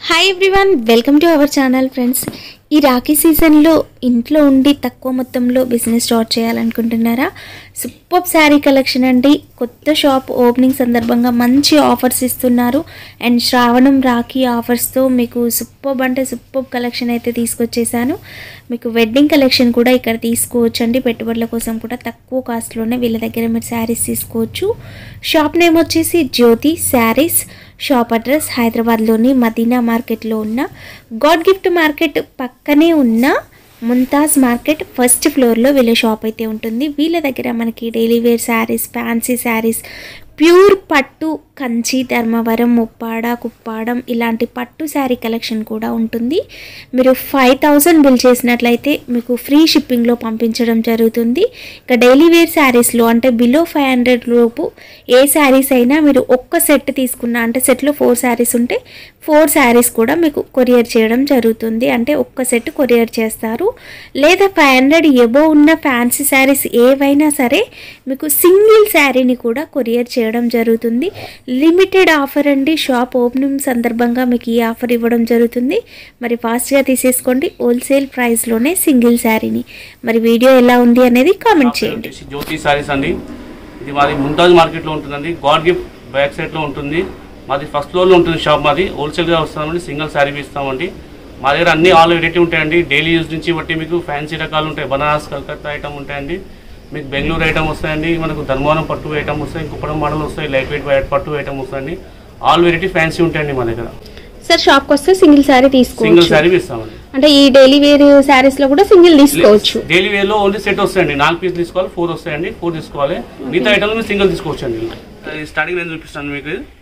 Hi everyone welcome to our channel friends ఈ రాఖీ సీజన్లో ఇంట్లో ఉండి తక్కువ మొత్తంలో బిజినెస్ స్టార్ట్ చేయాలనుకుంటున్నారా సూపర్ శారీ కలెక్షన్ అండి కొత్త షాప్ ఓపెనింగ్ సందర్భంగా మంచి ఆఫర్స్ ఇస్తున్నారు అండ్ శ్రావణం రాఖీ ఆఫర్స్తో మీకు సూపర్ అంటే సూపర్ కలెక్షన్ అయితే తీసుకొచ్చేసాను మీకు వెడ్డింగ్ కలెక్షన్ కూడా ఇక్కడ తీసుకోవచ్చు అండి పెట్టుబడుల కోసం కూడా తక్కువ కాస్ట్లోనే వీళ్ళ దగ్గర మీరు శారీస్ తీసుకోవచ్చు షాప్ నేమ్ వచ్చేసి జ్యోతి శారీస్ షాప్ అడ్రస్ హైదరాబాద్లోని మదీనా మార్కెట్లో ఉన్న గాడ్ గిఫ్ట్ మార్కెట్ పక్కనే ఉన్న ముంతాజ్ మార్కెట్ ఫస్ట్ ఫ్లోర్లో వీళ్ళ షాప్ అయితే ఉంటుంది వీళ్ళ దగ్గర మనకి daily wear saris fancy saris pure పట్టు కంచి ధర్మవరం ముప్పాడ కుప్పాడం ఇలాంటి పట్టు శారీ కలెక్షన్ కూడా ఉంటుంది మీరు ఫైవ్ థౌజండ్ బిల్ చేసినట్లయితే మీకు ఫ్రీ షిప్పింగ్లో పంపించడం జరుగుతుంది ఇక డైలీ వేర్ శారీస్లో అంటే బిలో ఫైవ్ హండ్రెడ్ లోపు ఏ శారీస్ అయినా మీరు ఒక్క సెట్ తీసుకున్న అంటే సెట్లో ఫోర్ శారీస్ ఉంటే ఫోర్ శారీస్ కూడా మీకు కొరియర్ చేయడం జరుగుతుంది అంటే ఒక్క సెట్ కొరియర్ చేస్తారు లేదా ఫైవ్ హండ్రెడ్ ఎబో ఉన్న ఫ్యాన్సీ శారీస్ ఏవైనా సరే మీకు సింగిల్ శారీని కూడా కొరియర్ చేయడం జరుగుతుంది లిమిటెడ్ ఆఫర్ అండి షాప్ ఓపెనింగ్ సందర్భంగా మీకు ఈ ఆఫర్ ఇవ్వడం జరుగుతుంది మరి ఫాస్ట్గా తీసేసుకోండి హోల్సేల్ ప్రైస్లోనే సింగిల్ శారీని మరి వీడియో ఎలా ఉంది అనేది కామెంట్ చేయండి వచ్చేసి జ్యోతి సారీస్ అండి ఇది మాది ముంతాజ్ మార్కెట్లో ఉంటుందండి గాడ్ గిఫ్ట్ బ్యాక్ సైడ్లో ఉంటుంది మాది ఫస్ట్ ఫ్లోర్లో ఉంటుంది షాప్ మాది హోల్సేల్గా వస్తామండి సింగిల్ శారీ ఇస్తామండి మా దగ్గర అన్ని ఆల్ వెరైటీ ఉంటాయండి డైలీ యూజ్ నుంచి బట్టి మీకు ఫ్యాన్సీ రకాలు ఉంటాయి బనారస్ కలకత్తా ఐటమ్ ఉంటాయండి మీకు బెంగళూరు ఐటమ్ వస్తాయండి మనకు ధర్మవరం పట్టు ఐటమ్ వస్తాయి కుప్పడం మోడల్ వస్తాయి లైట్ వెయిట్ వైట్ పట్టు ఐటమ్ వస్తాయండి ఆల్ వెరైటీ ఫ్యాన్సీ ఉంటాయండి మా దగ్గర సార్ షాప్కి వస్తే సింగిల్ శారీ సింగిల్ తీసుకోవచ్చు శారీ ఇస్తామండి అంటే ఈ డైలీ వేర్ శారీస్ లో కూడా సింగిల్ తీసుకోవచ్చు డైలీ వేర్ లో ఓన్లీ సెట్ వస్తాయండి నాలుగు పీస్ తీసుకోవాలి ఫోర్ వస్తాయండి ఫోర్ తీసుకోవాలి మిగతా ఐటమ్ మీరు సింగిల్ తీసుకోవచ్చు అండి స్టార్టింగ్ నేను చూపిస్తాను మీకు ఇది.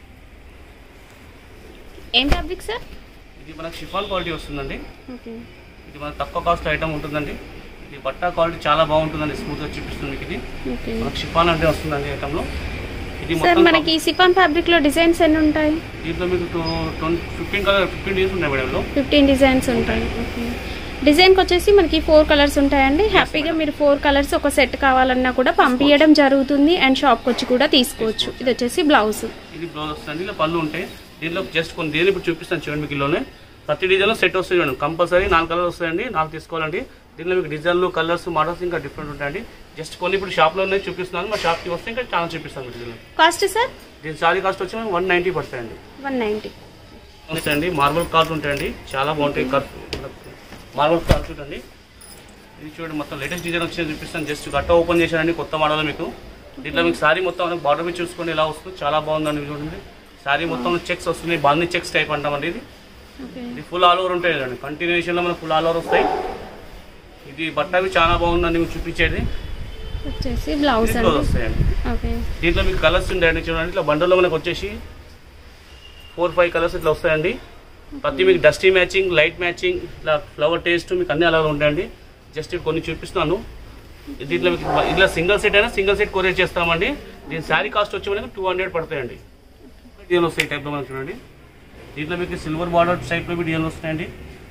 ఏం ఫ్యాబ్రిక్ సార్ ఇది మనకు షిఫాన్ క్వాలిటీ వస్తుందండి ఇది మనకు తక్కువ కాస్ట్ ఐటమ్ ఉంటుందండి ఇది బట్టా క్వాలిటీ చాలా బాగుంటుందండి స్మూత్ గా చూపిస్తుంది మీకు ఇది మనకు షిఫాన్ అంటే వస్తుందండి ఐటమ్ లో ఇది సార్ మొత్తం మనకి సిఫాన్ ఫ్యాబ్రిక్ లో డిజైన్స్ ఎన్ని ఉంటాయి దీంట్లో మీకు twenty fifteen colour fifteen days ఉన్నాయి మేడం లో ఫిఫ్టీన్ డిజైన్స్ ఉంటాయి డిజైన్కి వచ్చేసి మనకి ఫోర్ కలర్స్ ఉంటాయండి హ్యాపీగా మీరు ఫోర్ కలర్స్ ఒక సెట్ కావాలన్నా కూడా పంపించడం జరుగుతుంది అండ్ షాప్కి వచ్చి కూడా తీసుకోవచ్చు ఇది వచ్చేసి బ్లౌజ్ ఇది బ్లౌజ్ వస్తుంది ఇలా పళ్ళు ఉంటాయి దీంట్లో జస్ట్ కొన్ని డిజైన్ ఇప్పుడు చూపిస్తాను చూడండి మీకు ఇల్లోనే ప్రతి డిజైన్లో సెట్ వస్తుంది చూడండి కంపల్సరీ నాలుగు కలర్స్ వస్తాయండి నాలుగు తీసుకోవాలండి దీంట్లో మీకు డిజైన్లు కలర్స్ మోడల్స్ ఇంకా డిఫరెంట్ ఉంటాయండి జస్ట్ కొన్ని ఇప్పుడు షాప్లో ఉన్నాయి చూపిస్తున్నాను మా షాప్కి వస్తే ఇంకా చాలా చూపిస్తాను మీకు డిజైన్ కాస్ట్ సార్ దీని సారీ కాస్ట్ వచ్చి వన్ నైంటీ పడుతాయండి వన్ నైంటీ వస్తాయండి మార్బల్ కార్డ్ ఉంటాయండి చాలా బాగుంటాయి కర్వ్ మార్బల్ కార్డ్ చూడండి ఇది చూడండి మొత్తం లేటెస్ట్ డిజైన్ వచ్చి చూపిస్తాను జస్ట్ గట్ట ఓపెన్ చేశానండి కొత్త మోడల్ మీకు దీంట్లో మీకు సారీ మొత్తం బార్డర్ మీద చూసుకొని ఎలా వస్తుంది చాలా బాగుందండి ఇది చూడండి సారీ మొత్తం చెక్స్ వస్తున్నాయి బాగుంది చెక్స్ టైప్ అంటామండి ఇది ఇది ఫుల్ ఆల్ ఓవర్ ఉంటాయి కదండి కంటిన్యూషన్లో మనకు ఫుల్ ఆల్ ఓవర్ వస్తాయి ఇది బట్ట అవి చాలా బాగుందండి మీకు చూపించేది వచ్చేసి బ్లౌజ్ ఇది అండి వస్తాయండి ఓకే దీంట్లో మీకు కలర్స్ ఉంటాయండి చూడండి ఇట్లా బండల్లో మనకు వచ్చేసి ఫోర్ ఫైవ్ కలర్స్ ఇట్లా వస్తాయండి ప్రతి మీకు డస్టీ మ్యాచింగ్ లైట్ మ్యాచింగ్ ఇట్లా ఫ్లవర్ టేస్ట్ మీకు అన్ని అలాగే ఉంటాయండి జస్ట్ ఇవి కొన్ని చూపిస్తున్నాను దీంట్లో మీకు ఇట్లా సింగిల్ సెట్ అయినా సింగిల్ సెట్ కొరియర్ చేస్తామండి దీని శారీ కాస్ట్ వచ్చి మనకి టూ హండ్రెడ్ పడతాయండి డిజైన్ వస్తాయి ఈ టైప్లో మనకు చూడండి దీంట్లో మీకు సిల్వర్ బార్డర్ టైప్లో డిజైన్ వస్తాయండి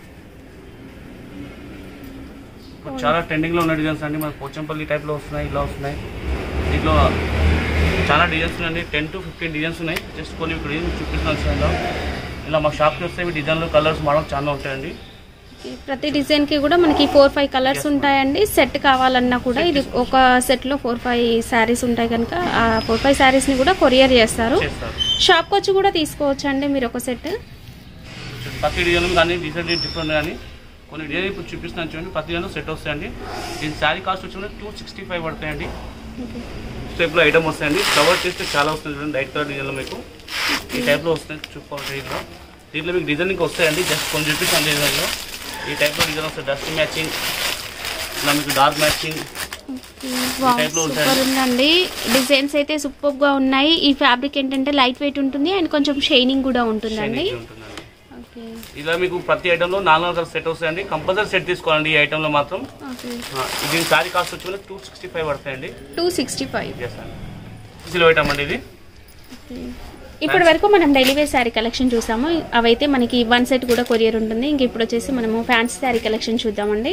ఇప్పుడు చాలా ట్రెండింగ్లో ఉన్న డిజైన్స్ అండి మనకు పోచంపల్లి టైప్లో వస్తున్నాయి ఇలా వస్తున్నాయి దీంట్లో చాలా డిజైన్స్ ఉన్నాయండి టెన్ టు ఫిఫ్టీన్ డిజైన్స్ ఉన్నాయి జస్ట్ కొన్ని ఇక్కడ ఏం చూపిస్తున్నాను సార్ ఇలా మా షాప్కి వస్తే ఇవి డిజైన్లు కలర్స్ మోడల్స్ చాలా ఉంటాయండి ప్రతి డిజైన్ కి కూడా మనకి ఫోర్ ఫైవ్ కలర్స్ ఉంటాయండి సెట్ కావాలన్నా కూడా ఇది ఒక సెట్ లో ఫోర్ ఫైవ్ శారీస్ ఉంటాయి కనుక ఆ ఫోర్ ఫైవ్ శారీస్ ని కూడా కొరియర్ చేస్తారు చేస్తారు షాప్ కి వచ్చి కూడా తీసుకోవచ్చు అండి మీరు ఒక సెట్ ప్రతి డిజైన్ కానీ డిజైన్ డిఫరెంట్ కానీ కొన్ని డిజైన్ ఇప్పుడు చూపిస్తున్నాను చూడండి ప్రతి డిజైన్ సెట్ వస్తాయండి దీని శారీ కాస్ట్ వచ్చి టూ సిక్స్టీ ఫైవ్ పడతాయండి టైప్లో ఐటమ్ వస్తాయండి కవర్ చేస్తే చాలా వస్తుంది చూడండి లైట్ కలర్ డిజైన్లో మీకు ఈ టైప్లో వస్తాయి చూసుకోవాలి దీంట్లో దీంట్లో మీకు డిజైన్ ఇంకా వస్తాయండి జస్ట్ కొన్ని చూపిస్తాను డిజైన్లో ఈ టైప్లో డిజైన్ వస్తాయి డస్ట్ మ్యాచింగ్ ఇలా మీకు డార్క్ మ్యాచింగ్ type లో ఉంటాయండి. సూపర్ ఉందండి డిజైన్స్ అయితే సూపర్ గా ఉన్నాయి ఈ ఫ్యాబ్రిక్ ఏంటంటే లైట్ వెయిట్ ఉంటుంది అండ్ కొంచెం షైనింగ్ కూడా ఉంటుందండి ఉంటుందండి ఓకే ఇలా మీకు ప్రతి ఐటెంలో నాలుగు వందల సెట్ వస్తాయండి కంపల్సరీ సెట్ తీసుకోవాలండి ఈ ఐటెంలో మాత్రం ఓకే ఆ, దీని శారీ కాస్ట్ వచ్చి టూ సిక్స్టీ ఫైవ్ పడతాయండి టూ సిక్స్టీ ఫైవ్ ఎస్ అండి సిలో ఐటమ్ అండి ఇది ఇప్పటి వరకు మనం డైలీ వేర్ శారీ కలెక్షన్ చూసాము అవైతే మనకి వన్ సెట్ కూడా కొరియర్ ఉంటుంది ఇంక ఇప్పుడు వచ్చేసి మనము ఫ్యాన్సీ శారీ కలెక్షన్ చూద్దామండి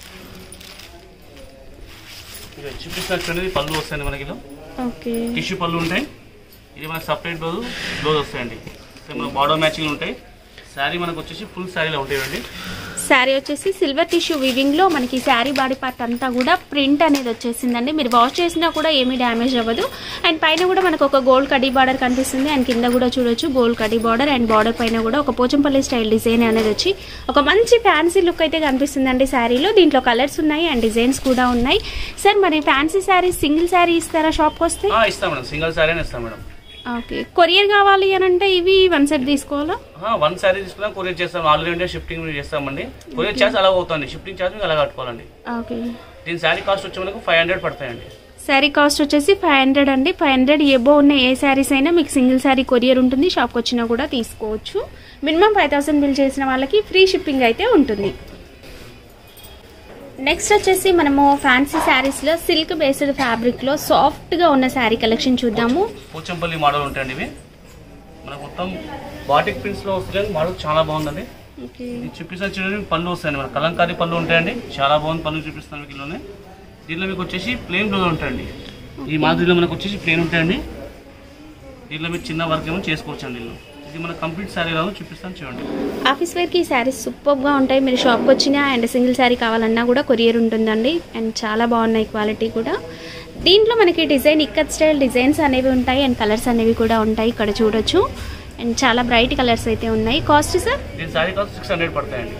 ఇది చూపిస్తున్నట్టు పళ్ళు వస్తాయండి మనకి ఇలా ఓకే టిష్యూ పళ్ళు ఉంటాయి ఇది మనకి సపరేట్ బ్లౌజ్ బ్లౌజ్ వస్తాయండి సో మన బార్డర్ మ్యాచింగ్ ఉంటాయి శారీ మనకు వచ్చేసి ఫుల్ శారీలో ఉంటాయండి శారీ వచ్చేసి సిల్వర్ టిష్యూ వివింగ్లో మనకి శారీ బాడీ పార్ట్ అంతా కూడా ప్రింట్ అనేది వచ్చేసిందండి మీరు వాష్ చేసినా కూడా ఏమీ డ్యామేజ్ అవ్వదు అండ్ పైన కూడా మనకు ఒక గోల్డ్ కడీ బార్డర్ కనిపిస్తుంది అండ్ కింద కూడా చూడొచ్చు గోల్డ్ కడీ బార్డర్ అండ్ బార్డర్ పైన కూడా ఒక పోచంపల్లి స్టైల్ డిజైన్ అనేది వచ్చి ఒక మంచి ఫ్యాన్సీ లుక్ అయితే కనిపిస్తుందండి శారీలో దీంట్లో కలర్స్ ఉన్నాయి అండ్ డిజైన్స్ కూడా ఉన్నాయి సార్ మరి ఫ్యాన్సీ శారీ సింగిల్ శారీ ఇస్తారా షాప్కి వస్తే ఆ, ఇస్తాం మేడం సింగిల్ శారీ అని ఇస్తాం మేడం ఓకే కొరియర్ కావాలి అని అంటే ఇవి వన్ సెట్ తీసుకోవాలా ఆ, వన్ శారీ తీసుకున్నా కొరియర్ చేస్తాం ఆల్రెడీ ఉంటే షిఫ్టింగ్ చేస్తామండి కొరియర్ ఛార్జ్ అలా అవుతుంది షిఫ్టింగ్ ఛార్జ్ మీకు అలా కట్టుకోవాలండి ఓకే దీని శారీ కాస్ట్ వచ్చి మనకు ఫైవ్ హండ్రెడ్ పడతాయండి శారీ కాస్ట్ వచ్చేసి ఫైవ్ హండ్రెడ్ అండి ఫైవ్ హండ్రెడ్ ఎబో ఉన్న ఏ శారీస్ అయినా మీకు సింగిల్ శారీ కొరియర్ ఉంటుంది షాప్కి వచ్చినా కూడా తీసుకోవచ్చు మినిమం ఫైవ్ థౌసండ్ బిల్ చేసిన వాళ్ళకి ఫ్రీ షిప్పింగ్ అయితే ఉంటుంది నెక్స్ట్ వచ్చేసి మనము ఫ్యాన్సీ శారీస్లో సిల్క్ బేస్డ్ ఫ్యాబ్రిక్లో సాఫ్ట్గా ఉన్న శారీ కలెక్షన్ చూద్దాము పోచంపల్లి మోడల్ ఉంటాయండి ఇవి మనకు మొత్తం బాటిక్ ప్రింట్స్ లో వస్తుంది మోడల్ చాలా బాగుందండి ఓకే ఇది చూపిస్తున్న చూడండి పళ్ళు వస్తాయండి మన కలంకారీ పళ్ళు ఉంటాయండి చాలా బాగుంది పళ్ళు చూపిస్తాను మీకు ఇందులోనే దీనిలో మీకు వచ్చేసి ప్లెయిన్ బ్లౌజ్ ఉంటాయండి ఈ మాదిరిలో మనకు వచ్చేసి ప్లెయిన్ ఉంటాయండి దీనిలో మీరు చిన్న వర్క్ ఏమో చేసుకోవచ్చు అండి దీనిలో ఇది మన కంప్లీట్ శారీ రాదు చూపిస్తాను చూడండి ఆఫీస్ వేర్కి శారీస్ సూపర్గా ఉంటాయి మీరు షాప్కి వచ్చినా అండ్ సింగిల్ శారీ కావాలన్నా కూడా కొరియర్ ఉంటుందండి అండ్ చాలా బాగున్నాయి క్వాలిటీ కూడా దీంట్లో మనకి డిజైన్ ఇక్కత్ స్టైల్ డిజైన్స్ అనేవి ఉంటాయి అండ్ కలర్స్ అనేవి కూడా ఉంటాయి ఇక్కడ చూడొచ్చు అండ్ చాలా బ్రైట్ కలర్స్ అయితే ఉన్నాయి కాస్ట్ సార్ దీని శారీ కాస్ట్ సిక్స్ హండ్రెడ్ పడతాయండి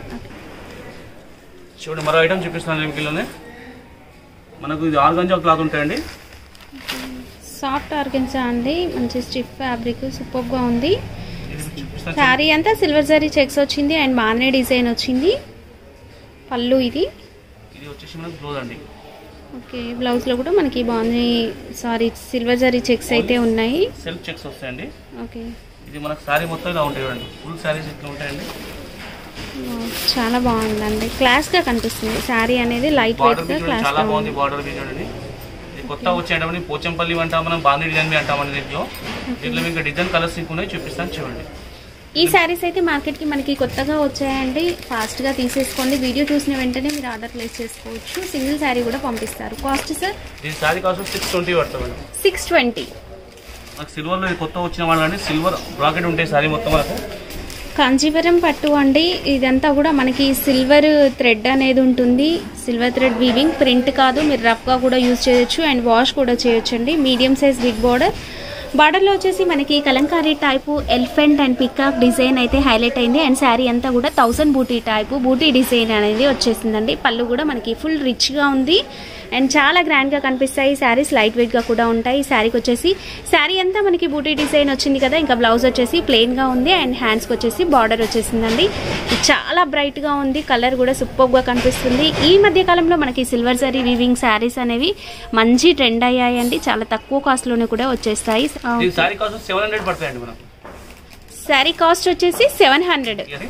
చూడండి మరో ఐటమ్ చూపిస్తాను మీకు ఇందులోనే మనకు ఇది ఆర్గంజా క్లాత్ ఉంటాయండి సాఫ్ట్ ఆర్గన్సా అండి మంచి స్టిఫ్ ఫ్యాబ్రిక్ సూపర్గా ఉంది ఇది మీకు చూపిస్తాను శారీ అంతా సిల్వర్ జరీ చెక్స్ వచ్చింది అండ్ బాగానే డిజైన్ వచ్చింది పళ్ళు ఇది ఇది వచ్చేసి మనకు బ్లౌజ్ అండి ఓకే బ్లౌజ్లో కూడా మనకి బాగుంది సారీ సిల్వర్ జరీ చెక్స్ అయితే ఉన్నాయి సెల్ఫ్ చెక్స్ వస్తాయండి ఓకే ఇది మనకు శారీ మొత్తం ఇలా ఉంటాయి చూడండి ఫుల్ శారీస్ ఇట్లా ఉంటాయండి చాలా బాగుందండి క్లాస్గా కనిపిస్తుంది శారీ అనేది లైట్ బార్డర్ వెయిట్గా చూడండి చాలా క్లాస్గా బాగుంది ఉంది బార్డర్ చూడండి ఇది కొత్త వచ్చేటప్పుడు పోచంపల్లి అంటాం మనం బాంధీ డిజైన్ బి అంటామని దీంట్లో దీంట్లో మీకు డిజైన్ కలర్స్ ఇంకా ఉన్నాయి చూపిస్తాను చూడండి ఈ శారీస్ అయితే మార్కెట్కి మనకి కొత్తగా వచ్చాయండి ఫాస్ట్గా తీసేసుకోండి వీడియో చూసిన వెంటనే మీరు ఆర్డర్ ప్లేస్ చేసుకోవచ్చు సింగిల్ శారీ కూడా పంపిస్తారు కాస్ట్ సార్ దీని శారీ కాస్ట్ సిక్స్ ట్వంటీ పడుతుంది మేడం సిక్స్ ట్వంటీ మనకు సిల్వర్లో ఇది కొత్త వచ్చిన వాళ్ళండి సిల్వర్ బ్రాకెట్ ఉంటాయి శారీ మొత్తం మనకు కాంచీవరం పట్టు అండి ఇదంతా కూడా మనకి సిల్వర్ థ్రెడ్ అనేది ఉంటుంది సిల్వర్ థ్రెడ్ వీవింగ్ ప్రింట్ కాదు మీరు రఫ్గా కూడా యూజ్ చేయొచ్చు అండ్ వాష్ కూడా చేయొచ్చు అండి మీడియం సైజ్ బిగ్ బార్డర్ బార్డర్లో వచ్చేసి మనకి kalamkari type elephant and peacock design అయితే హైలైట్ అయింది అండ్ శారీ అంతా కూడా thousand buti type buti design అనేది వచ్చేసిందండి పళ్ళు కూడా మనకి ఫుల్ రిచ్గా ఉంది అండ్ చాలా గ్రాండ్గా కనిపిస్తాయి శారీస్ లైట్ వెయిట్గా కూడా ఉంటాయి ఈ శారీకి వచ్చేసి శారీ అంతా మనకి బూటీ డిజైన్ వచ్చింది కదా ఇంకా బ్లౌజ్ వచ్చేసి ప్లెయిన్గా ఉంది అండ్ హ్యాండ్స్కి వచ్చేసి బార్డర్ వచ్చేసిందండి ఇది చాలా బ్రైట్గా ఉంది కలర్ కూడా సూపర్గా కనిపిస్తుంది ఈ మధ్య కాలంలో మనకి సిల్వర్ జరీ వీవింగ్ శారీస్ అనేవి మంచి ట్రెండ్ అయ్యాయండి చాలా తక్కువ కాస్ట్లోనే కూడా వచ్చేస్తాయి దీని శారీ కాస్ట్ సెవెన్ హండ్రెడ్ పడతాయండి మనకు శారీ కాస్ట్ వచ్చేసి సెవెన్ హండ్రెడ్ ఇది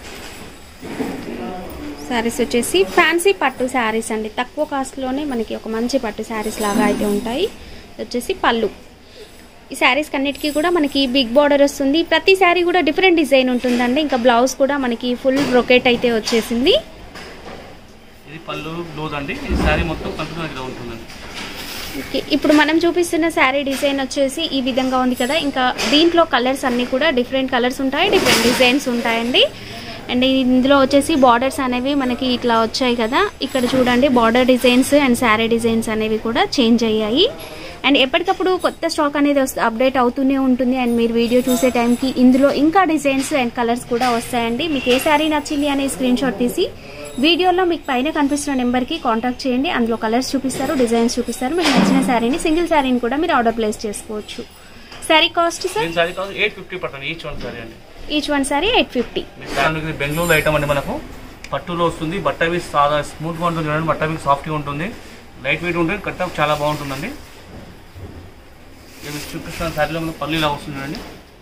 శారీస్ వచ్చేసి ఫ్యాన్సీ పట్టు శారీస్ అండి తక్కువ కాస్ట్లోనే మనకి ఒక మంచి పట్టు శారీస్ లాగా అయితే ఉంటాయి ఇది వచ్చేసి పళ్ళు ఈ శారీస్ అన్నిటికీ కూడా మనకి బిగ్ బార్డర్ వస్తుంది ప్రతి శారీ కూడా డిఫరెంట్ డిజైన్ ఉంటుందండి ఇంకా బ్లౌజ్ కూడా మనకి ఫుల్ బ్రొకెట్ అయితే వచ్చేసింది ఇది పళ్ళు బ్లౌజ్ అండి ఈ శారీ మొత్తం కంప్యూటర్ ఇలా ఉంటుందండి ఓకే ఇప్పుడు మనం చూపిస్తున్న శారీ డిజైన్ వచ్చేసి ఈ విధంగా ఉంది కదా ఇంకా దీంట్లో కలర్స్ అన్నీ కూడా డిఫరెంట్ కలర్స్ ఉంటాయి డిఫరెంట్ డిజైన్స్ ఉంటాయండి అండ్ ఇందులో వచ్చేసి బార్డర్స్ అనేవి మనకి ఇట్లా వచ్చాయి కదా ఇక్కడ చూడండి border designs and sari designs అనేవి కూడా చేంజ్ అయ్యాయి అండ్ ఎప్పటికప్పుడు కొత్త స్టాక్ అనేది వస్తు అప్డేట్ అవుతూనే ఉంటుంది అండ్ మీరు వీడియో చూసే టైంకి ఇందులో ఇంకా డిజైన్స్ అండ్ కలర్స్ కూడా వస్తాయండి మీకు ఏ శారీ నచ్చింది అనే స్క్రీన్ షాట్ తీసి వీడియోలో మీకు పైన కనిపిస్తున్న నెంబర్కి కాంటాక్ట్ చేయండి అందులో కలర్స్ చూపిస్తారు డిజైన్స్ చూపిస్తారు మీకు నచ్చిన శారీని సింగిల్ శారీని కూడా మీరు ఆర్డర్ ప్లేస్ చేసుకోవచ్చు శారీ కాస్ట్ సార్ దీని శారీ కాస్ట్ ఎయిట్ ఫిఫ్టీ పడుతుంది ఈచ్ వన్ శారీ అండి each one sari eight fifty మీ శారీ ఇది బెంగళూరు ఐటమ్ అండి మనకు పట్టులో వస్తుంది బట్ట మీద సాదా స్మూత్గా ఉంటుంది చూడండి బట్ట మీద సాఫ్ట్గా ఉంటుంది లైట్ వెయిట్ ఉంటుంది కట్ చాలా బాగుంటుందండి ఇది మీకు చూపిస్తున్న శారీలో మనకు పళ్ళు ఇలా వస్తుంది చూడండి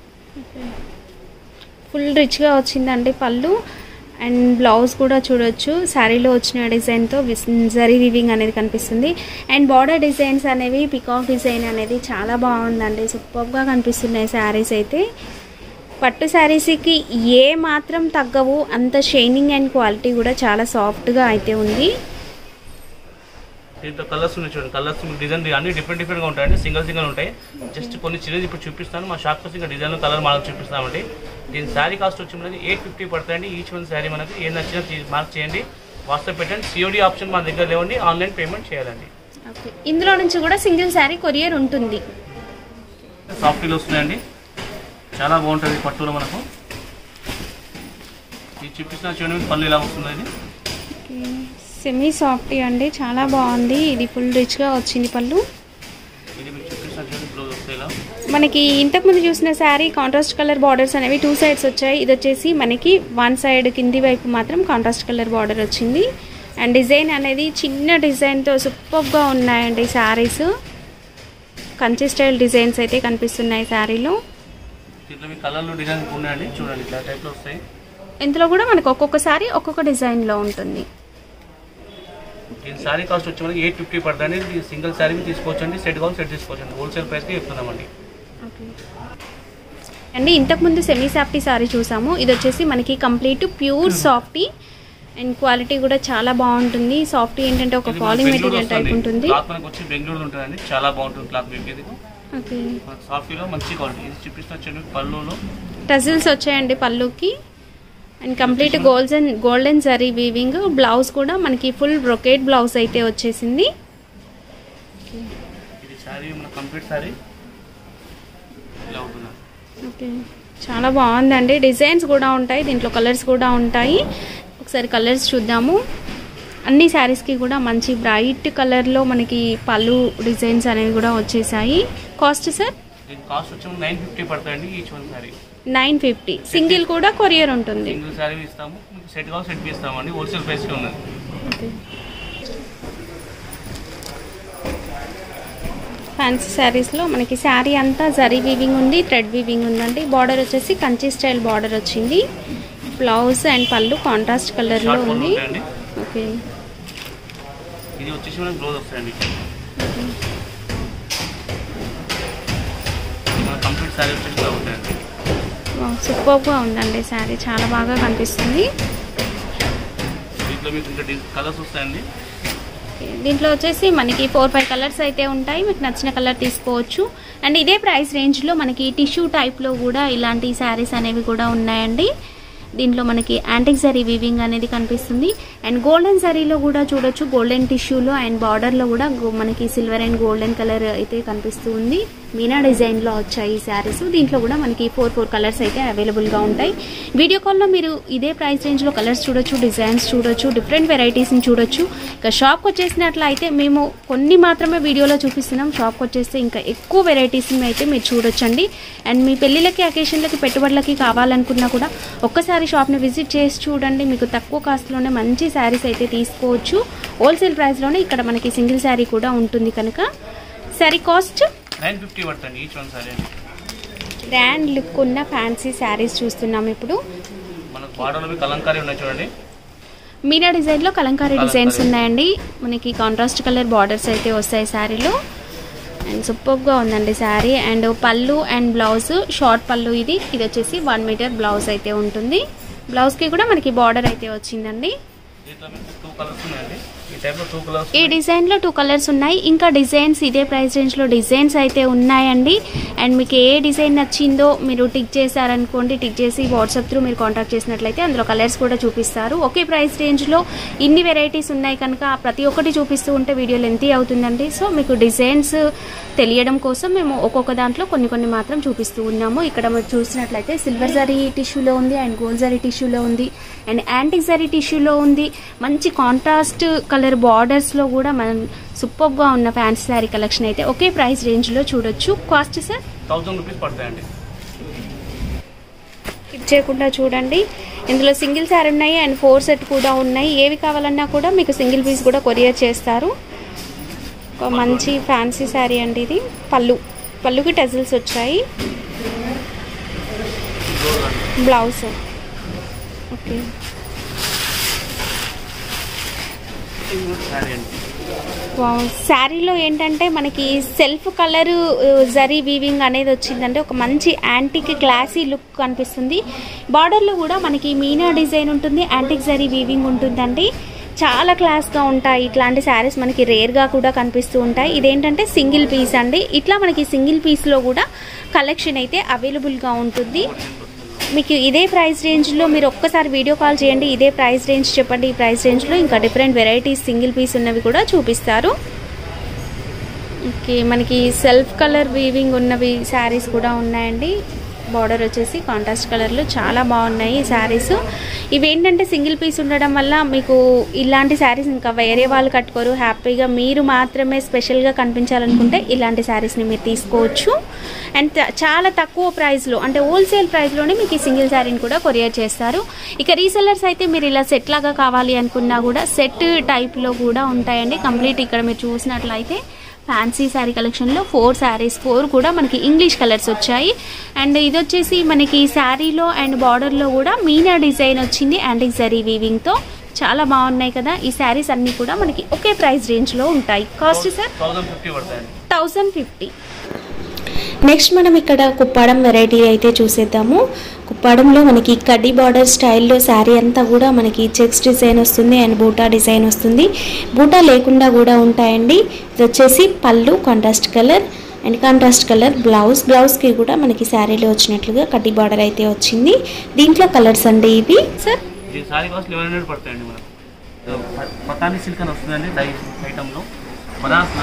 ఫుల్ రిచ్గా వచ్చిందండి పళ్ళు అండ్ బ్లౌజ్ కూడా చూడొచ్చు శారీలో వచ్చిన డిజైన్తో జరీ వివింగ్ అనేది కనిపిస్తుంది అండ్ బార్డర్ డిజైన్స్ అనేవి పికాక్ డిజైన్ అనేది చాలా బాగుందండి సూపర్గా కనిపిస్తున్నాయి శారీస్ అయితే పట్టు శారీస్కి ఏ మాత్రం తగ్గవు అంత షైనింగ్ అండ్ క్వాలిటీ కూడా చాలా సాఫ్ట్గా అయితే ఉంది దీంట్లో కలర్స్ ఉన్నాయి చూడండి కలర్స్ డిజైన్ అన్ని డిఫరెంట్ డిఫరెంట్గా ఉంటాయండి సింగిల్ సింగిల్ ఉంటాయి జస్ట్ కొన్ని చిన్నది ఇప్పుడు చూపిస్తాను మా షాప్కి వచ్చి ఇంకా డిజైన్ కలర్ మోడల్ చూపిస్తామండి దీని శారీ కాస్ట్ వచ్చి మనకి ఎయిట్ ఫిఫ్టీ పడుతుందండి ఈచ్ వన్ శారీ మనకి ఏం నచ్చినా తీ- మార్క్ చేయండి వాట్సాప్ పెట్టండి సిఓడి ఆప్షన్ మన దగ్గర లేవండి ఆన్లైన్ పేమెంట్ చేయాలండి ఓకే ఇందులో నుంచి కూడా సింగిల్ శారీ కొరియర్ ఉంటుంది సాఫ్టీలు వస్తున్నాయండి చాలా బాగుంటుంది పట్టులో మనకు ఇది చూపిస్తున్న చూడండి పళ్ళు ఇలా వస్తుంది ఇది సెమీ సాఫ్టీ అండి చాలా బాగుంది ఇది ఫుల్ రిచ్గా వచ్చింది పళ్ళు ఇది మీకు చూపిస్తున్న చూడండి బ్లౌజ్ వస్తాయి ఇలా మనకి ఇంతకుముందు చూసిన శారీ కాంట్రాస్ట్ కలర్ బార్డర్స్ అనేవి టూ సైడ్స్ వచ్చాయి ఇది వచ్చేసి మనకి వన్ సైడ్ కింది వైపు మాత్రం కాంట్రాస్ట్ కలర్ బార్డర్ వచ్చింది అండ్ డిజైన్ అనేది చిన్న డిజైన్తో సూపర్గా ఉన్నాయండి శారీస్ కంచి స్టైల్ డిజైన్స్ అయితే కనిపిస్తున్నాయి శారీలో దీంట్లో మీ కలర్లు డిజైన్ ఉన్నాయండి చూడండి ఇట్లా టైప్లో వస్తాయి ఇందులో కూడా మనకు ఒక్కొక్క సారీ ఒక్కొక్క డిజైన్లో ఉంటుంది దీని శారీ కాస్ట్ వచ్చి మనకి ఎయిట్ ఫిఫ్టీ పడుతుంది ఇది సింగిల్ శారీ తీసుకోవచ్చండి సెట్ కావాలి సెట్ తీసుకోవచ్చండి హోల్సేల్ ప్రైస్కి చెప్తున్నామండి అండి ఇంతకుముందు సెమీ సాఫ్టీ సారీ చూసాము ఇది వచ్చేసి మనకి complete pure softy and quality కూడా చాలా బాగుంటుంది సాఫ్టీ ఏంటంటే ఒక ఇది మనకి ఫాలింగ్ బెంగళూరు మెటీరియల్ టైప్ వస్తుంది. ఉంటుంది క్లాత్ మనకు వచ్చి బెంగళూరు ఉంటుందండి చాలా బాగుంటుంది క్లాత్ మీకు ఇది ఓకే మనకు సాఫ్టీలో మంచి క్వాలిటీ ఇది చూపిస్తున్న చూడండి పళ్ళులో టజిల్స్ వచ్చాయండి పళ్ళుకి and complete golden golden zari weaving blouse కూడా మనకి ఫుల్ బ్రొకేట్ బ్లౌజ్ అయితే వచ్చేసింది ఇది శారీ మన కంప్లీట్ శారీ ఇలా ఉంటుంది ఓకే చాలా బాగుందండి డిజైన్స్ కూడా ఉంటాయి దీంట్లో కలర్స్ కూడా ఉంటాయి ఒకసారి కలర్స్ చూద్దాము అన్ని శారీస్కి కూడా మంచి బ్రైట్ కలర్లో మనకి పళ్ళు డిజైన్స్ అనేవి కూడా వచ్చేసాయి కాస్ట్ సార్ దీని కాస్ట్ వచ్చి నైన్ ఫిఫ్టీ పడుతుందండి each one sari nine fifty single కూడా కొరియర్ ఉంటుంది సింగిల్ శారీ ఇస్తాము మీకు సెట్ కావాలి సెట్ ఇస్తామండి హోల్సేల్ ప్రైస్కి ఉన్నది ఫ్యాన్సీ శారీస్లో మనకి శారీ అంతా జరీ వీవింగ్ ఉంది థ్రెడ్ వీవింగ్ ఉందండి బార్డర్ వచ్చేసి కంచి స్టైల్ బార్డర్ వచ్చింది బ్లౌజ్ అండ్ పళ్ళు కాంట్రాస్ట్ కలర్లో షార్ట్ పళ్ళు ఉంది ఉంటాయండి ఓకే ఇది వచ్చేసి మనకి బ్లౌజ్ వస్తాయండి మన కంప్లీట్ శారీ వచ్చేసి ఇలా ఉంటాయండి సూపర్గా ఉందండి శారీ చాలా బాగా కనిపిస్తుంది దీంట్లో మీకు ఇంకా కలర్స్ వస్తాయండి దీంట్లో వచ్చేసి మనకి ఫోర్ ఫైవ్ కలర్స్ అయితే ఉంటాయి మీకు నచ్చిన కలర్ తీసుకోవచ్చు అండ్ ఇదే ప్రైస్ రేంజ్లో మనకి టిష్యూ టైప్లో కూడా ఇలాంటి శారీస్ అనేవి కూడా ఉన్నాయండి దీంట్లో మనకి యాంటిక్ జరీ వీవింగ్ అనేది కనిపిస్తుంది అండ్ గోల్డెన్ జరీలో కూడా చూడొచ్చు గోల్డెన్ టిష్యూలో అండ్ బార్డర్లో కూడా గో- మనకి సిల్వర్ అండ్ గోల్డెన్ కలర్ అయితే కనిపిస్తూ ఉంది మీనా డిజైన్లో వచ్చాయి ఈ శారీస్ దీంట్లో కూడా మనకి ఫోర్ ఫోర్ కలర్స్ అయితే అవైలబుల్గా ఉంటాయి వీడియో కాల్లో మీరు ఇదే ప్రైస్ రేంజ్లో కలర్స్ చూడొచ్చు డిజైన్స్ చూడొచ్చు డిఫరెంట్ వెరైటీస్ని చూడొచ్చు ఇక షాప్కి వచ్చేసినట్లు అయితే మేము కొన్ని మాత్రమే వీడియోలో చూపిస్తున్నాం షాప్కి వచ్చేస్తే ఇంకా ఎక్కువ వెరైటీస్ని అయితే మీరు చూడొచ్చండి అండ్ మీ పెళ్ళిళ్ళకి అకేషన్లకి పెట్టుబడులకి కావాలనుకున్నా కూడా ఒక్కసారి షాప్ని విజిట్ చేసి చూడండి మీకు తక్కువ కాస్ట్లోనే మంచి శారీస్ అయితే తీసుకోవచ్చు హోల్సేల్ ప్రైస్లోనే ఇక్కడ మనకి సింగిల్ శారీ కూడా ఉంటుంది కనుక శారీ కాస్ట్ నైన్ ఫిఫ్టీ పడుతుంది ఈచ్ వన్ శారీ అండి గ్రాండ్ లుక్ ఉన్న ఫ్యాన్సీ శారీస్ చూస్తున్నాం ఇప్పుడు మనకు బార్డర్లో మీకు కలంకారీ ఉన్నాయి చూడండి మీనా డిజైన్లో కలంకారీ కలంకారీ. డిజైన్స్ ఉన్నాయండి మనకి కాంట్రాస్ట్ కలర్ బార్డర్స్ అయితే వస్తాయి శారీలో అండ్ సూపర్గా ఉందండి శారీ అండ్ పళ్ళు అండ్ బ్లౌజ్ షార్ట్ పళ్ళు ఇది ఇది వచ్చేసి వన్ మీటర్ బ్లౌజ్ అయితే ఉంటుంది బ్లౌజ్కి కూడా మనకి బార్డర్ అయితే వచ్చిందండి దీంట్లో మీకు టూ కలర్స్ ఉన్నాయండి ఈ టైప్లో టూ కలర్స్ ఈ డిజైన్లో టూ కలర్స్ ఉన్నాయి ఇంకా డిజైన్స్ ఇదే ప్రైస్ రేంజ్లో డిజైన్స్ అయితే ఉన్నాయండి అండ్ మీకు ఏ డిజైన్ నచ్చిందో మీరు టిక్ చేశారనుకోండి టిక్ చేసి వాట్సాప్ త్రూ మీరు కాంటాక్ట్ చేసినట్లయితే అందులో కలర్స్ కూడా చూపిస్తారు ఒకే ప్రైస్ రేంజ్లో ఇన్ని వెరైటీస్ ఉన్నాయి కనుక ప్రతి ఒక్కటి చూపిస్తూ ఉంటే వీడియో లెంతీ అవుతుందండి సో మీకు డిజైన్స్ తెలియడం కోసం మేము ఒక్కొక్క దాంట్లో కొన్ని కొన్ని మాత్రం చూపిస్తూ ఉన్నాము ఇక్కడ మీరు చూసినట్లయితే సిల్వర్ జరీ టిష్యూలో ఉంది అండ్ గోల్డ్ జరీ టిష్యూలో ఉంది అండ్ యాంటిక్ జరీ టిష్యూలో ఉంది మంచి కాంట్రాస్ట్ కలర్ బార్డర్స్లో కూడా మనం సూపర్గా ఉన్న ఫ్యాన్సీ శారీ కలెక్షన్ అయితే ఒకే ప్రైస్ రేంజ్లో చూడొచ్చు కాస్ట్ సార్ థౌసండ్ రూపీస్ పడతాయండి స్కిప్ చేయకుండా చూడండి ఇందులో సింగిల్ శారీ ఉన్నాయి అండ్ ఫోర్ సెట్ కూడా ఉన్నాయి ఏవి కావాలన్నా కూడా మీకు సింగిల్ పీస్ కూడా కొరియర్ చేస్తారు ఒక మంచి ఫ్యాన్సీ శారీ అండి ఇది పళ్ళు పళ్ళుకి టజిల్స్ వచ్చాయి బ్లౌజ్ ఓకే శారీ అండి వావ్. శారీలో ఏంటంటే మనకి సెల్ఫ్ కలర్ జరీ వీవింగ్ అనేది వచ్చిందంటే ఒక మంచి యాంటిక్ క్లాసీ లుక్ కనిపిస్తుంది బార్డర్లో కూడా మనకి మీనా డిజైన్ ఉంటుంది యాంటిక్ జరీ వీవింగ్ ఉంటుందండి చాలా క్లాస్గా ఉంటాయి ఇట్లాంటి శారీస్ మనకి రేర్గా కూడా కనిపిస్తూ ఉంటాయి ఇదేంటంటే సింగిల్ పీస్ అండి ఇట్లా మనకి సింగిల్ పీస్లో కూడా కలెక్షన్ అయితే అవైలబుల్గా ఉంటుంది మీకు ఇదే ప్రైస్ రేంజ్లో మీరు ఒక్కసారి వీడియో కాల్ చేయండి ఇదే ప్రైస్ రేంజ్ చెప్పండి ఈ ప్రైస్ రేంజ్లో ఇంకా డిఫరెంట్ వెరైటీస్ సింగిల్ పీస్ ఉన్నవి కూడా చూపిస్తారు ఓకే మనకి సెల్ఫ్ కలర్ వీవింగ్ ఉన్నవి శారీస్ కూడా ఉన్నాయండి బార్డర్ వచ్చేసి కాంట్రాస్ట్ కలర్లో చాలా బాగున్నాయి ఈ శారీస్ ఇవేంటంటే సింగిల్ పీస్ ఉండడం వల్ల మీకు ఇలాంటి శారీస్ ఇంకా వేరే వాళ్ళు కట్టుకోరు హ్యాపీగా మీరు మాత్రమే స్పెషల్గా కనిపించాలనుకుంటే ఇలాంటి శారీస్ని మీరు తీసుకోవచ్చు అండ్ త- చాలా తక్కువ ప్రైస్లో అంటే హోల్సేల్ ప్రైస్లోనే మీకు ఈ సింగిల్ శారీని కూడా కొరియర్ చేస్తారు ఇక రీసెల్లర్స్ అయితే మీరు ఇలా సెట్ లాగా కావాలి అనుకున్నా కూడా సెట్ టైప్లో కూడా ఉంటాయండి కంప్లీట్ ఇక్కడ మీరు చూసినట్లయితే ఫ్యాన్సీ శారీ కలెక్షన్లో ఫోర్ శారీస్ ఫోర్ కూడా మనకి ఇంగ్లీష్ కలర్స్ వచ్చాయి అండ్ ఇది వచ్చేసి మనకి శారీలో అండ్ బార్డర్లో కూడా మీనా డిజైన్ వచ్చింది అండ్ జరీ వీవింగ్తో చాలా బాగున్నాయి కదా ఈ శారీస్ అన్నీ కూడా మనకి ఒకే ప్రైస్ రేంజ్లో ఉంటాయి కాస్ట్ సార్ థౌసండ్ ఫిఫ్టీ పడతాయండి థౌజండ్ ఫిఫ్టీ నెక్స్ట్ మనం ఇక్కడ కుప్పాడం వెరైటీ అయితే చూసేద్దాము కుప్పాడంలో మనకి కడ్డీ బార్డర్ స్టైల్లో శారీ అంతా కూడా మనకి చెక్స్ డిజైన్ వస్తుంది అండ్ బూటా డిజైన్ వస్తుంది బూటా లేకుండా కూడా ఉంటాయండి ఇది వచ్చేసి పళ్ళు contrast colour and contrast colour blouse బ్లౌజ్కి కూడా మనకి శారీలో వచ్చినట్లుగా కడ్డీ బార్డర్ అయితే వచ్చింది దీంట్లో కలర్స్ అండి ఇవి సార్ ఈ సారీ కాస్ట్ లెవెన్ హండ్రెడ్ పడతాయండి మనకు ఇదో ప- పతాని సిల్క్ అని వస్తుందండి డై ఐటమ్లో బనారస్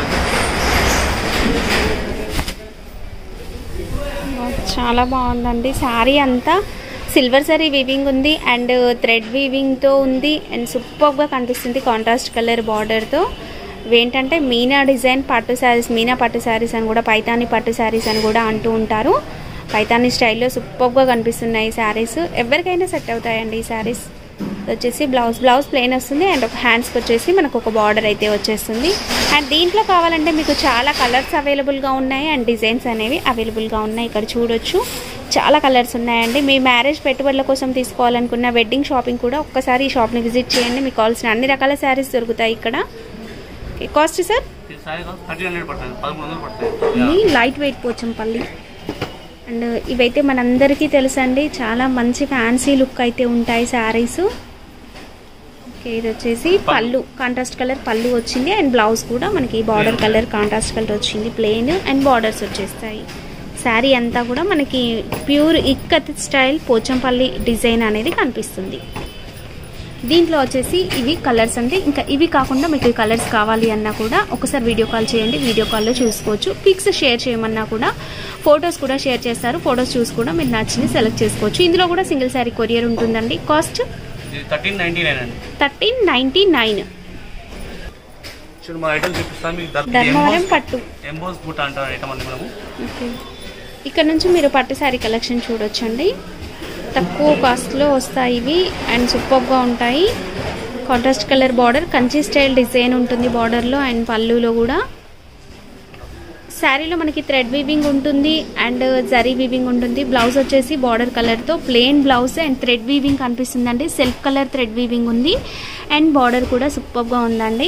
చాలా బాగుందండి శారీ అంతా సిల్వర్ సరీ వీవింగ్ ఉంది అండ్ థ్రెడ్ వీవింగ్తో ఉంది అండ్ సూపర్గా కనిపిస్తుంది కాంట్రాస్ట్ కలర్ బార్డర్తో ఏంటంటే మీనా డిజైన్ పట్టు శారీస్ మీనా పట్టు శారీస్ అని కూడా పైతాని పట్టు శారీస్ అని కూడా అంటూ ఉంటారు పైతాని స్టైల్లో సూపర్గా కనిపిస్తున్నాయి ఈ శారీస్ ఎవరికైనా సెట్ అవుతాయండి ఈ శారీస్ ఇది వచ్చేసి బ్లౌజ్ బ్లౌజ్ ప్లెయిన్ వస్తుంది అండ్ ఒక హ్యాండ్స్కి వచ్చేసి మనకు ఒక బార్డర్ అయితే వచ్చేస్తుంది అండ్ దీంట్లో కావాలంటే మీకు చాలా కలర్స్ అవైలబుల్గా ఉన్నాయి అండ్ డిజైన్స్ అనేవి అవైలబుల్గా ఉన్నాయి ఇక్కడ చూడొచ్చు చాలా కలర్స్ ఉన్నాయండి మీ మ్యారేజ్ పెట్టుబడుల కోసం తీసుకోవాలనుకున్న వెడ్డింగ్ షాపింగ్ కూడా ఒక్కసారి ఈ షాప్ని విజిట్ చేయండి మీకు కావాల్సిన అన్ని రకాల శారీస్ దొరుకుతాయి ఇక్కడ కాస్ట్ సార్ ఈ సారీ కాస్ట్ థర్టీన్ హండ్రెడ్ పడతాయి పదమూడు వందలు ఇది పడతాయి లైట్ వెయిట్ పోచంపల్లి అండ్ ఇవైతే మనందరికీ తెలుసండి చాలా మంచి ఫ్యాన్సీ లుక్ అయితే ఉంటాయి శారీస్ ఓకే ఇది వచ్చేసి పళ్ళు కాంట్రాస్ట్ కలర్ పళ్ళు వచ్చింది అండ్ బ్లౌజ్ కూడా మనకి బార్డర్ కలర్ కాంట్రాస్ట్ కలర్ వచ్చింది ప్లెయిన్ అండ్ బార్డర్స్ వచ్చేస్తాయి శారీ అంతా కూడా మనకి pure ikat style Pochampally design అనేది కనిపిస్తుంది దీంట్లో వచ్చేసి ఇవి కలర్స్ అంటే ఇంకా ఇవి కాకుండా మీకు ఈ కలర్స్ కావాలి అన్నా కూడా ఒకసారి వీడియో కాల్ చేయండి వీడియో కాల్లో చూసుకోవచ్చు పిక్స్ షేర్ చేయమన్నా కూడా ఫొటోస్ కూడా షేర్ చేస్తారు ఫొటోస్ చూసి కూడా మీరు నచ్చింది సెలెక్ట్ చేసుకోవచ్చు ఇందులో కూడా సింగిల్ శారీ కొరియర్ ఉంటుందండి కాస్ట్ ఇది థర్టీన్ నైన్టీ నైన్ అండి థర్టీన్ నైంటీ నైన్ చూడు మా ఐటమ్ చూపిస్తాను మీకు ధర్మవరం పట్టు ఎంబోస్ బూట్ అంటారు ఐటమ్ అండి మనము ఓకే ఇక్కడ నుంచి మీరు పట్టు శారీ కలెక్షన్ చూడొచ్చండి తక్కువ కాస్ట్లో వస్తాయి ఇవి అండ్ సూపర్గా ఉంటాయి contrast colour border Kanchi style design ఉంటుంది బార్డర్లో అండ్ పళ్ళులో కూడా శారీలో మనకి థ్రెడ్ వీవింగ్ ఉంటుంది అండ్ జరీ వీవింగ్ ఉంటుంది బ్లౌజ్ వచ్చేసి బార్డర్ కలర్తో plain blouse and thread weaving కనిపిస్తుందండి సెల్ఫ్ కలర్ థ్రెడ్ వీవింగ్ ఉంది అండ్ బార్డర్ కూడా సూపర్గా ఉందండి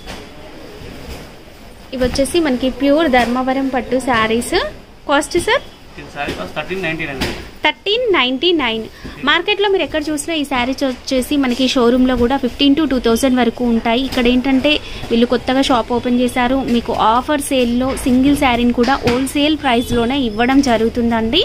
ఇవి వచ్చేసి మనకి ప్యూర్ ధర్మవరం పట్టు శారీస్ కాస్ట్ సార్ ఇది sari cost thirteen ninety nine అండి థర్టీన్ నైంటీ నైన్ మార్కెట్లో మీరు ఎక్కడ చూసినా ఈ శారీస్ వచ్చేసి మనకి షోరూంలో కూడా ఫిఫ్టీన్ టు టూ థౌజండ్ వరకు ఉంటాయి ఇక్కడ ఏంటంటే వీళ్ళు కొత్తగా షాప్ ఓపెన్ చేశారు మీకు ఆఫర్ సేల్లో సింగిల్ శారీని కూడా హోల్సేల్ ప్రైస్లోనే ఇవ్వడం జరుగుతుందండి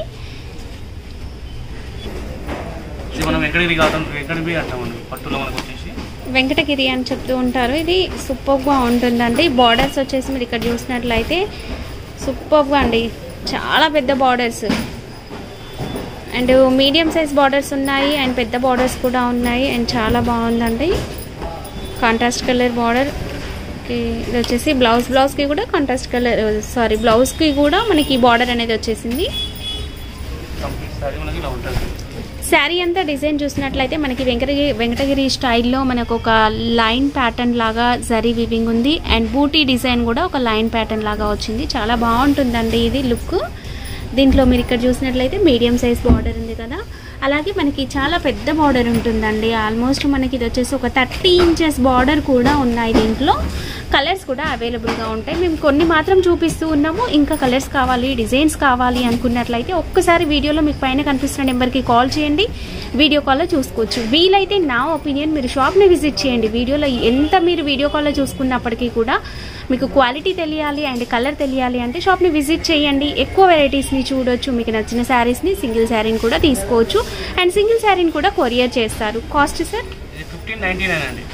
ఇది మనం ఎక్కడికి కాదు ఎక్కడికి అంటామండి పట్టులో మనకు వచ్చేసి వెంకటగిరి అని చెప్తూ ఉంటారు ఇది సూపర్గా ఉంటుందండి బార్డర్స్ వచ్చేసి మీరు ఇక్కడ చూసినట్లయితే సూపర్గా అండి చాలా పెద్ద borders and medium size borders ఉన్నాయి అండ్ పెద్ద బార్డర్స్ కూడా ఉన్నాయి అండ్ చాలా బాగుందండి కాంట్రాస్ట్ కలర్ బార్డర్ ఓకే ఇది వచ్చేసి బ్లౌజ్ బ్లౌజ్కి కూడా కాంట్రాస్ట్ కలర్ సారీ బ్లౌజ్కి కూడా మనకి బార్డర్ అనేది వచ్చేసింది కంప్లీట్ సారీ మనకి ఇలా ఉంటుంది శారీ అంతా డిజైన్ చూసినట్లయితే మనకి వెంకటగిరి వెంకటగిరి స్టైల్లో మనకు ఒక లైన్ ప్యాటర్న్ లాగా జరీ వివింగ్ ఉంది అండ్ బూటీ డిజైన్ కూడా ఒక లైన్ ప్యాటర్న్ లాగా వచ్చింది చాలా బాగుంటుందండి ఇది లుక్ దీంట్లో మీరు ఇక్కడ చూసినట్లయితే మీడియం సైజ్ బార్డర్ ఉంది కదా అలాగే మనకి చాలా పెద్ద బార్డర్ ఉంటుందండి ఆల్మోస్ట్ మనకి ఇది వచ్చేసి ఒక థర్టీ ఇంచెస్ బార్డర్ కూడా ఉన్నాయి దీంట్లో కలర్స్ కూడా అవైలబుల్గా ఉంటాయి మేము కొన్ని మాత్రం చూపిస్తూ ఉన్నాము ఇంకా కలర్స్ కావాలి డిజైన్స్ కావాలి అనుకున్నట్లయితే ఒక్కసారి వీడియోలో మీకు పైన కనిపిస్తున్న నెంబర్కి కాల్ చేయండి వీడియో కాల్లో చూసుకోవచ్చు వీలైతే నా ఒపీనియన్ మీరు షాప్ని విజిట్ చేయండి వీడియోలో ఎంత మీరు వీడియో కాల్లో చూసుకున్నప్పటికీ కూడా మీకు క్వాలిటీ తెలియాలి అండ్ కలర్ తెలియాలి అంటే షాప్ని విజిట్ చేయండి ఎక్కువ వెరైటీస్ని చూడొచ్చు మీకు నచ్చిన శారీస్ని సింగిల్ శారీని కూడా తీసుకోవచ్చు అండ్ సింగిల్ శారీని కూడా కొరియర్ చేస్తారు కాస్ట్ సార్ ఇది ఫిఫ్టీన్ నైన్టీ నైన్ అండి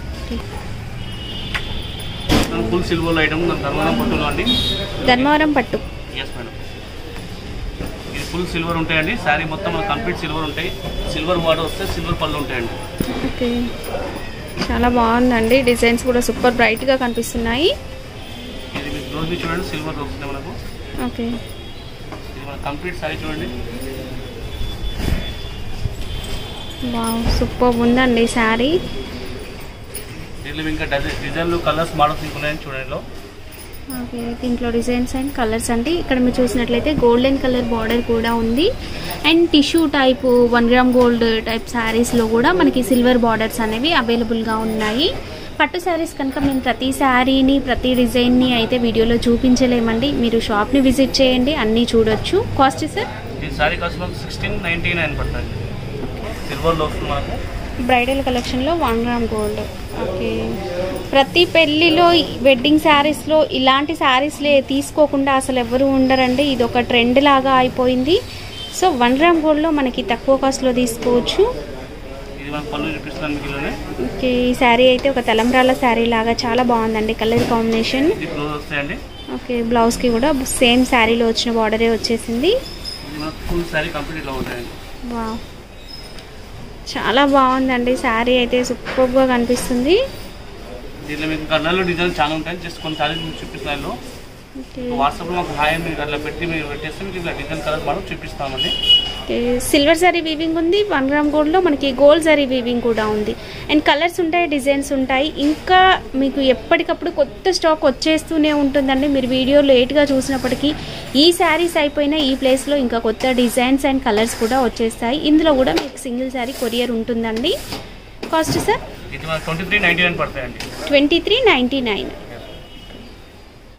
ఫుల్ సిల్వర్ ఐటమ్ దాని ధర్మవరం పట్టులో అండి ధర్మవరం పట్టు ఎస్ మేడం ఇది ఫుల్ సిల్వర్ ఉంటాయండి శారీ మొత్తం కంప్లీట్ సిల్వర్ ఉంటాయి సిల్వర్ బార్డర్ వస్తే సిల్వర్ పళ్ళు ఉంటాయండి ఓకే చాలా బాగుందండి డిజైన్స్ కూడా సూపర్ బ్రైట్గా కనిపిస్తున్నాయి ఇది మీకు రోజు చూడండి సిల్వర్ వస్తుంది మనకు ఓకే ఇది మన కంప్లీట్ శారీ చూడండి వావ్ సూపర్ ఉందండి శారీ దీంట్లో ఇంకా డిజైన్ డిజైన్లు కలర్స్ మోడల్స్ ఇంకా ఉన్నాయని చూడండి ఇందులో. ఓకే దీంట్లో డిజైన్స్ అండ్ కలర్స్ అండి ఇక్కడ మీరు చూసినట్లయితే గోల్డెన్ కలర్ బార్డర్ కూడా ఉంది and tissue type one gram gold type శారీస్లో కూడా మనకి సిల్వర్ బార్డర్స్ అనేవి అవైలబుల్గా ఉన్నాయి పట్టు శారీస్ కనుక మేము ప్రతి శారీని ప్రతి డిజైన్ని అయితే వీడియోలో చూపించలేమండి మీరు షాప్ని విజిట్ చేయండి అన్నీ చూడొచ్చు కాస్ట్ సార్ ఈ శారీ కాస్ట్ మనకు సిక్స్టీన్ నైన్టీ నైన్ పడుతుంది సిల్వర్లో వస్తుంది మనకు బ్రైడల్ కలెక్షన్లో వన్ గ్రామ్ గోల్డ్ ఓకే ప్రతి పెళ్ళిలో వెడ్డింగ్ శారీస్లో ఇలాంటి శారీస్లే తీసుకోకుండా అసలు ఎవరు ఉండరండి ఇది ఒక ట్రెండ్ లాగా అయిపోయింది సో వన్ గ్రామ్ గోల్డ్లో మనకి తక్కువ కాస్ట్లో తీసుకోవచ్చు ఇది మనకు పళ్ళు చూపిస్తున్నాను మీకు ఇందులోనే ఓకే ఈ శారీ అయితే ఒక తలంబ్రాల శారీ లాగా చాలా బాగుందండి కలర్ కాంబినేషన్ ఇది క్లోజ్ వస్తాయండి ఓకే బ్లౌజ్కి కూడా సేమ్ శారీలో వచ్చిన బార్డరే వచ్చేసింది ఇది మనకు ఫుల్ శారీ కంప్లీట్ ఇలా ఉంటాయండి వావ్ చాలా బాగుందండి శారీ అయితే సూపర్గా కనిపిస్తుంది దీంట్లో మీకు కలర్లో డిజైన్ చాలా ఉంటాయి జస్ట్ కొన్ని శారీస్ మీకు చూపిస్తున్నాను ఓకే వాట్సాప్లో మాకు హాయ్ అని మీరు అట్లా పెట్టి మీరు పెట్టేస్తే మీకు ఇట్లా డిజైన్ కలర్ మనం చూపిస్తామండి సిల్వర్ జరీ వీవింగ్ ఉంది వన్ గ్రామ్ గోల్డ్లో మనకి గోల్డ్ జరీ వీవింగ్ కూడా ఉంది అండ్ కలర్స్ ఉంటాయి డిజైన్స్ ఉంటాయి ఇంకా మీకు ఎప్పటికప్పుడు కొత్త స్టాక్ వచ్చేస్తూనే ఉంటుందండి మీరు వీడియో లేట్గా చూసినప్పటికీ ఈ శారీస్ అయిపోయినా ఈ ప్లేస్లో ఇంకా కొత్త డిజైన్స్ అండ్ కలర్స్ కూడా వచ్చేస్తాయి ఇందులో కూడా మీకు సింగిల్ శారీ కొరియర్ ఉంటుందండి కాస్ట్ సార్ ఇది మనకు ట్వంటీ త్రీ నైన్టీ నైన్ పడతాయండి ట్వంటీ త్రీ నైంటీ నైన్